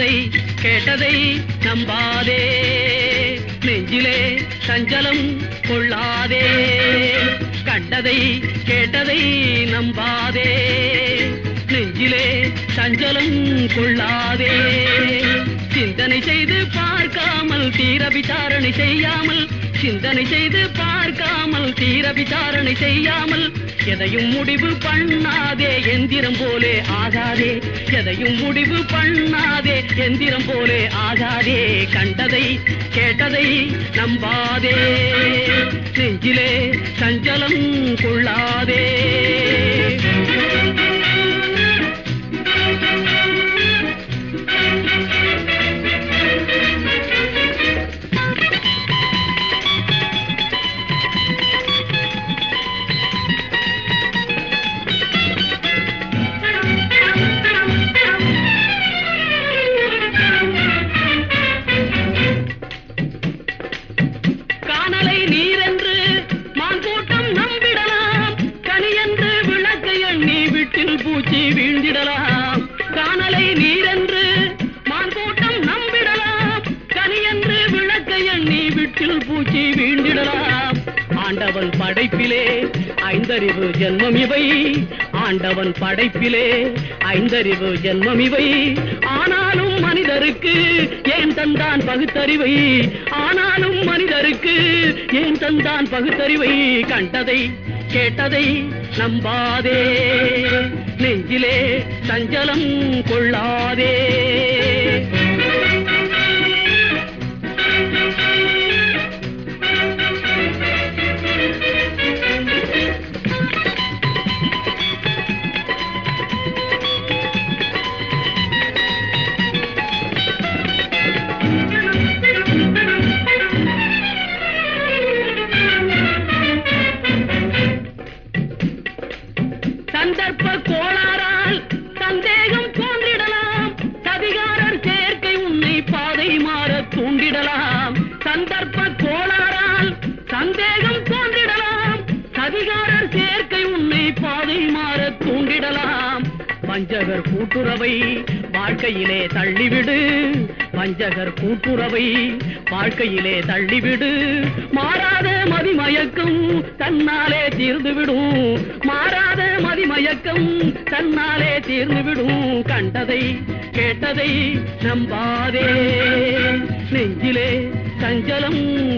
கண்டதை கேட்டதை நம்பாதே நெஞ்சிலே சஞ்சலம் கொள்ளாதே கண்டதை கேட்டதை நம்பாதே நெஞ்சிலே சஞ்சலம் கொள்ளாதே சிந்தனை செய்து பார்க்காமல் தீர விசாரணை செய்யாமல் சிந்தனை செய்து பார்க்காமல் தீர விசாரணை செய்யாமல் எதையும் முடிவு பண்ணாதே எந்திரம் போலே ஆகாதே எதையும் முடிவு பண்ணாதே எந்திரம் போலே ஆகாதே கண்டதை கேட்டதை நம்பாதே நெஞ்சிலே சஞ்சலம் கொள்ளாதே காணலை நீரென்று மான்கூட்டம் நம்பிடலாம் கனியென்று விளக்கை எண்ணி வீட்டில் பூச்சி வீழ்ந்திடலாம் காணலை நீரென்று மான்கூட்டம் நம்பிடலாம் கனியென்று விளக்கை எண்ணி வீட்டில் பூச்சி வீழ்ந்திடலாம் ஆண்டவன் படைப்பிலே ஐந்தறிவு ஜென்மம் இவை ஆண்டவன் படைப்பிலே ஐந்தறிவு ஜென்மம் இவை ஆனாலும் மனிதருக்கு ஏன் தந்தான் பகுத்தறிவை ஆனாலும் மனிதருக்கு ஏன் தந்தான் பகுத்தறிவை கண்டதை கேட்டதை நம்பாதே நெஞ்சிலே சஞ்சலம் கொள்ளாதே சந்தர்ப்ப கோளாறால் சந்தேகம் தோன்றிடலாம் சதிகாரர் சேர்க்கை உன்னை பாதை மாற தூண்டிடலாம் சந்தர்ப்ப கோளாறால் சந்தேகம் தோன்றிடலாம் சதிகாரர் சேர்க்கை உன்னை பாதை மாற தூண்டிடலாம் வஞ்சகர் கூட்டுறவை வாழ்க்கையிலே தள்ளிவிடு வஞ்சகர் கூட்டுறவை வாழ்க்கையிலே தள்ளிவிடு மாறாத மதிமயக்கம் தன்னாலே தீர்ந்துவிடும் மாறாத மதிமயக்கம் தன்னாலே தீர்ந்துவிடும் கண்டதை கேட்டதை நம்பாதே நெஞ்சிலே சஞ்சலம்